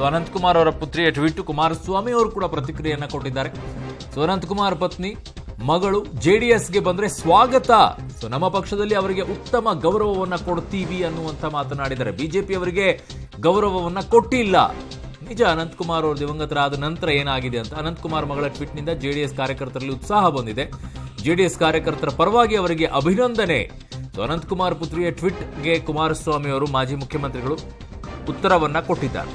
so Ananthkumar ಅವರ ಪುತ್ರಿಯ tweet Kumaraswamy ಅವರು ಕೂಡ ಪ್ರತಿಕ್ರಿಯೆಯನ್ನ ಕೊಟ್ಟಿದ್ದಾರೆ ಸೊ ಅನಂತಕುಮಾರ್ ಪತ್ನಿ ಮಗಳು ಜೆಡಿಎಸ್ಗೆ ಬಂದ್ರೆ ಸ್ವಾಗತ ಸೊ ನಮ್ಮ ಪಕ್ಷದಲ್ಲಿ ಅವರಿಗೆ ಉತ್ತಮ ಗೌರವವನ್ನ ಕೊಡ್ತೀವಿ ಅನ್ನುವಂತ ಮಾತನಾಡಿದ್ದಾರೆ ಬಿಜೆಪಿ ಅವರಿಗೆ ಗೌರವವನ್ನ ಕೊಟ್ಟಿಲ್ಲ ನಿಜ ಅನಂತಕುಮಾರ್ ಅವರು ದಿವಂಗತರಾದ ನಂತರ ಏನಾಗಿದೆ ಅಂತ ಅನಂತಕುಮಾರ್ ಮಗಳ ಟ್ವೀಟ್ನಿಂದ ಜೆಡಿಎಸ್ ಕಾರ್ಯಕರ್ತರಲ್ಲಿ ಉತ್ಸಾಹ ಬಂದಿದೆ ಜೆಡಿಎಸ್ ಕಾರ್ಯಕರ್ತರ ಪರವಾಗಿ ಅವರಿಗೆ ಅಭಿನಂದನೆ ಸೊ ಅನಂತಕುಮಾರ್ ಪುತ್ರಿಯ ಟ್ವೀಟ್ಗೆ ಕುಮಾರಸ್ವಾಮಿ ಅವರು ಮಾಜಿ ಮುಖ್ಯಮಂತ್ರಿಗಳು ಉತ್ತರವನ್ನ ಕೊಟ್ಟಿದ್ದಾರೆ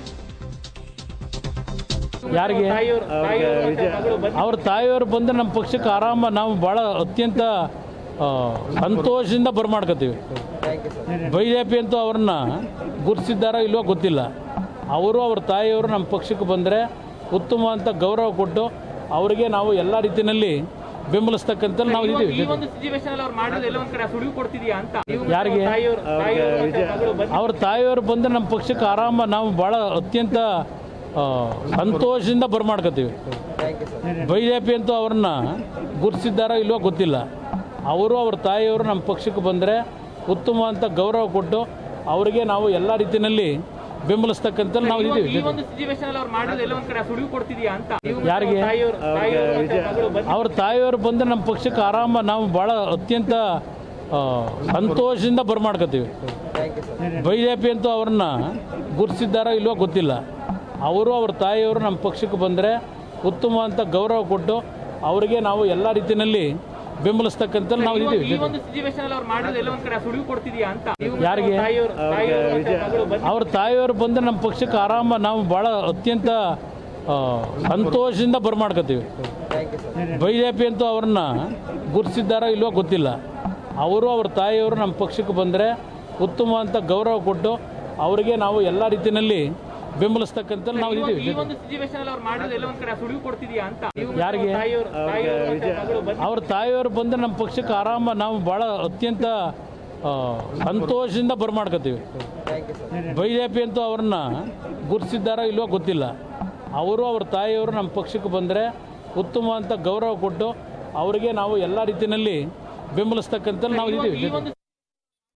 ಯಾರಿಗೆ ಅವ್ರ ತಾಯಿಯವರು ಬಂದ್ರೆ ನಮ್ಮ ಪಕ್ಷಕ್ಕೆ ಆರಾಮ ನಾವು ಭಾಳ ಅತ್ಯಂತ ಆ, ಸಂತೋಷದಿಂದ ಬರಮಾಡ್ಕೋತೀವಿ ಬಿ ಜೆ ಪಿ ಅಂತೂ ಅವ್ರನ್ನ ಗುರುತಿಸಿದ್ದಾರೋ ಇಲ್ವೋ ಗೊತ್ತಿಲ್ಲ ಅವರು ಅವ್ರ ತಾಯಿಯವರು ನಮ್ಮ ಪಕ್ಷಕ್ಕೆ ಬಂದರೆ ಉತ್ತಮವಂತ ಗೌರವ ಕೊಟ್ಟು ಅವರಿಗೆ ನಾವು ಎಲ್ಲ ರೀತಿಯಲ್ಲಿ ಬೆಂಬಲಿಸ್ತಕ್ಕಂಥ ನಾವು ಈ ಇದ್ದೀವಿ ಒಂದು ಸಿಚುವೇಶನ್ ಅಲ್ಲಿ ಅವ್ರು ಮಾಡಿರೋದು ಎಲ್ಲ ಒಂದ್ ಕಡೆ ಸುಳಿವು ಕೊಡ್ತಿದ್ಯಾ ಅಂತ ನೀವು ಯಾರಿಗೆ ತಾಯಿಯವ್ರು ತಾಯಿಯವ್ರು ಮತ್ತೆ ಮಗಳು ಬಂದು ಅವ್ರ ತಾಯಿಯವರು ಬಂದರೆ ನಮ್ಮ ಪಕ್ಷಕ್ಕೆ ಆರಾಮ ನಾವು ಭಾಳ ಅತ್ಯಂತ ಆ, ಸಂತೋಷದಿಂದ ಬರಮಾಡ್ಕೋತೀವಿ ಬಿ ಜೆ ಪಿ ಅಂತೂ ಅವ್ರನ್ನ ಗುರುತಿಸಿದ್ದಾರೋ ಇಲ್ವೋ ಗೊತ್ತಿಲ್ಲ ಅವರು ಅವ್ರ ತಾಯಿಯವರು ನಮ್ಮ ಪಕ್ಷಕ್ಕೆ ಬಂದರೆ ಉತ್ತಮವಂತ ಗೌರವ ಕೊಟ್ಟು ಅವರಿಗೆ ನಾವು ಎಲ್ಲ ರೀತಿಯಲ್ಲಿ ಬೆಂಬಲಿಸ್ತಕ್ಕಂಥ ನಾವು ಈ ಇದ್ದೀವಿ ಒಂದು ಸಿಚುವೇಶನ್ ಅಲ್ಲಿ ಅವ್ರು ಮಾಡಿರೋದು ಎಲ್ಲ ಒಂದ್ ಕಡೆ ಸುಳಿವು ಕೊಡ್ತಿದ್ಯಾ ಅಂತ ನೀವು ಯಾರಿಗೆ ತಾಯಿಯವ್ರು ತಾಯಿಯವ್ರು ಮತ್ತೆ ಮಗಳು ಬಂದು ಅವ್ರ ತಾಯಿಯವರು ಬಂದರೆ ನಮ್ಮ ಪಕ್ಷಕ್ಕೆ ಆರಾಮ ನಾವು ಭಾಳ ಅತ್ಯಂತ ಆ, ಸಂತೋಷದಿಂದ ಬರಮಾಡ್ಕೋತೀವಿ ಬಿ ಜೆ ಪಿ ಅಂತೂ ಅವ್ರನ್ನ ಗುರುತಿಸಿದ್ದಾರೋ ಇಲ್ವೋ ಗೊತ್ತಿಲ್ಲ ಅವರು ಅವ್ರ ತಾಯಿಯವರು ನಮ್ಮ ಪಕ್ಷಕ್ಕೆ ಬಂದರೆ ಉತ್ತಮವಂತ ಗೌರವ ಕೊಟ್ಟು ಅವರಿಗೆ ನಾವು ಎಲ್ಲ ರೀತಿಯಲ್ಲಿ ಬೆಂಬಲಿಸ್ತಕ್ಕಂಥ ನಾವು ಈ ಇದ್ದೀವಿ ಒಂದು ಸಿಚುವೇಶನ್ ಅಲ್ಲಿ ಅವ್ರು ಮಾಡಿರೋದು ಎಲ್ಲ ಒಂದ್ ಕಡೆ ಸುಳಿವು ಕೊಡ್ತಿದ್ಯಾ ಅಂತ ನೀವು ಯಾರಿಗೆ ತಾಯಿಯವ್ರು ತಾಯಿಯವ್ರು ಮತ್ತೆ ಮಗಳು ಬಂದು ಅವ್ರ ತಾಯಿಯವರು ಬಂದರೆ ನಮ್ಮ ಪಕ್ಷಕ್ಕೆ ಆರಾಮ ನಾವು ಭಾಳ ಅತ್ಯಂತ ಆ, ಸಂತೋಷದಿಂದ ಬರಮಾಡ್ಕೋತೀವಿ ಬಿ ಜೆ ಪಿ ಅಂತೂ ಅವ್ರನ್ನ ಗುರುತಿಸಿದ್ದಾರೋ ಇಲ್ವೋ ಗೊತ್ತಿಲ್ಲ ಅವರು ಅವ್ರ ತಾಯಿಯವರು ನಮ್ಮ ಪಕ್ಷಕ್ಕೆ ಬಂದರೆ ಉತ್ತಮವಂತ ಗೌರವ ಕೊಟ್ಟು ಅವರಿಗೆ ನಾವು ಎಲ್ಲ ರೀತಿಯಲ್ಲಿ ಬೆಂಬಲಿಸ್ತಕ್ಕಂಥ ನಾವು ಈ ಇದ್ದೀವಿ ಒಂದು ಸಿಚುವೇಶನ್ ಅಲ್ಲಿ ಅವ್ರು ಮಾಡಿರೋದು ಎಲ್ಲ ಒಂದ್ ಕಡೆ ಸುಳಿವು ಕೊಡ್ತಿದ್ಯಾ ಅಂತ ನೀವು ಯಾರಿಗೆ ತಾಯಿಯವ್ರು ತಾಯಿಯವ್ರು ಮತ್ತೆ ಮಗಳು ಬಂದು ಅವ್ರ ತಾಯಿಯವರು ಬಂದರೆ ನಮ್ಮ ಪಕ್ಷಕ್ಕೆ ಆರಾಮ ನಾವು ಭಾಳ ಅತ್ಯಂತ ಆ, ಸಂತೋಷದಿಂದ ಬರಮಾಡ್ಕೋತೀವಿ ಬಿ ಜೆ ಪಿ ಅಂತೂ ಅವ್ರನ್ನ ಗುರುತಿಸಿದ್ದಾರೋ ಇಲ್ವೋ ಗೊತ್ತಿಲ್ಲ ಅವರು ಅವ್ರ ತಾಯಿಯವರು ನಮ್ಮ ಪಕ್ಷಕ್ಕೆ ಬಂದರೆ ಉತ್ತಮವಂತ ಗೌರವ ಕೊಟ್ಟು ಅವರಿಗೆ ನಾವು ಎಲ್ಲ ರೀತಿಯಲ್ಲಿ ಬೆಂಬಲಿಸ್ತಕ್ಕಂಥ ನಾವು ಈ ಇದ್ದೀವಿ ಒಂದು